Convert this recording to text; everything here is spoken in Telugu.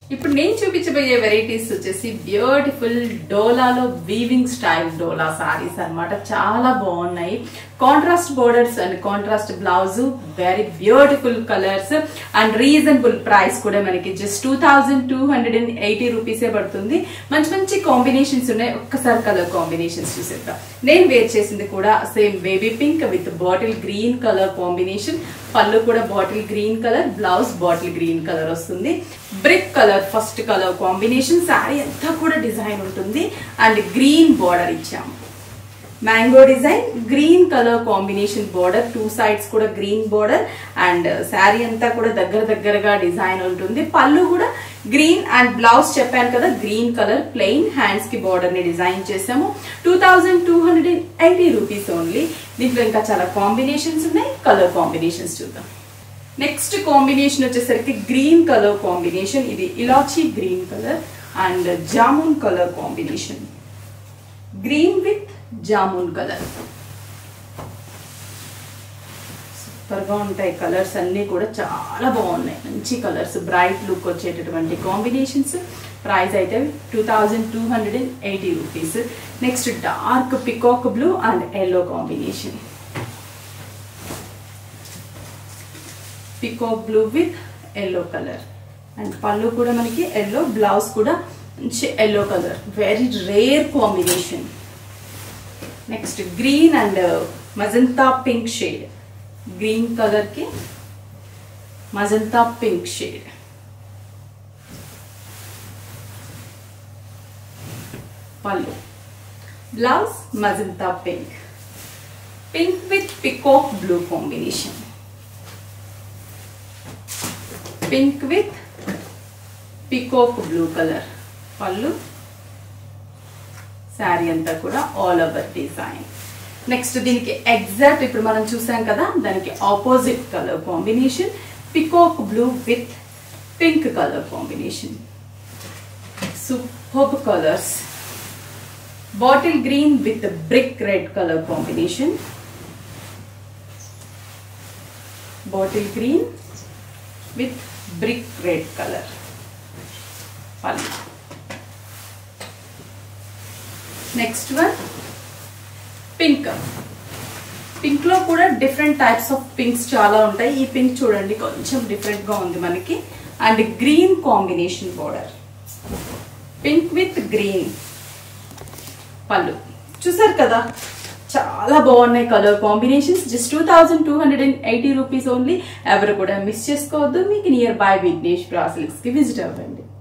ఇప్పుడు నేను చూపించబోయే వెరైటీస్ వచ్చేసి బ్యూటిఫుల్ డోలాలో వీవింగ్ స్టైల్ డోలా సారీస్ అన్నమాట చాలా బాగున్నాయి contrast borders and contrast blouse very beautiful colours and reasonable price కూడా మనకి just two thousand two hundred and eighty రూపీసే పడుతుంది మంచి మంచి కాంబినేషన్స్ ఉన్నాయి ఒక్కసారి కలర్ కాంబినేషన్స్ చూసేద్దాం నేను వేర్ చేసింది కూడా same baby pink with bottle green colour combination pallu కూడా bottle green colour blouse bottle green colour వస్తుంది brick colour first colour combination sari అంతా కూడా డిజైన్ ఉంటుంది అండ్ గ్రీన్ బార్డర్ ఇచ్చాము mango design green colour combination border two sides కూడా గ్రీన్ బార్డర్ అండ్ శారీ అంతా కూడా దగ్గర దగ్గరగా డిజైన్ ఉంటుంది పళ్ళు కూడా గ్రీన్ అండ్ బ్లౌజ్ చెప్పాను కదా గ్రీన్ కలర్ ప్లెయిన్ హ్యాండ్స్ కి బార్డర్ ని డిజైన్ చేసాము two thousand two hundred and eighty rupees only దీంట్లో ఇంకా చాలా కాంబినేషన్స్ ఉన్నాయి కలర్ కాంబినేషన్స్ చూద్దాం నెక్స్ట్ కాంబినేషన్ వచ్చేసరికి గ్రీన్ కలర్ కాంబినేషన్ ఇది elaichi green colour and jamun colour combination green with jamun colour super గా ఉంటాయి కలర్స్ అన్ని కూడా చాలా బాగున్నాయి మంచి కలర్స్ బ్రైట్ లుక్ వచ్చేటటువంటి కాంబినేషన్స్ ప్రైస్ అయితే two thousand two hundred and eighty rupees next dark peacock blue and yellow combination peacock blue with yellow colour and pallu కూడా మనకి ఎల్లో బ్లౌజ్ కూడా మంచి yellow colour very rare combination next green and magenta pink shade green colour కి magenta pink shade pallu blouse magenta pink pink with peacock blue combination pink with peacock blue colour pallu sari అంతా కూడా ఆల్ ఓవర్ డిజైన్ నెక్స్ట్ దీనికి ఎగ్జాక్ట్ ఇప్పుడు మనం చూసాం కదా దానికి opposite colour combination peacock blue with pink colour combination super colours bottle green with brick red colour combination bottle green with brick red colour pallu next one pink pink లో కూడా డిఫరెంట్ టైప్స్ ఆఫ్ పింక్స్ చాలా ఉంటాయి ఈ పింక్ చూడండి కొంచెం డిఫరెంట్ గా ఉంది మనకి and green combination border pink with green pallu చూసారు కదా చాలా బాగున్నాయి colour combinations just two thousand two hundred and eighty rupees only ఎవరు కూడా మిస్ చేసుకోవద్దు మీకు నియర్ బై విఘ్నేష్ బ్రాసిల్స్ కి విజిట్ అవ్వండి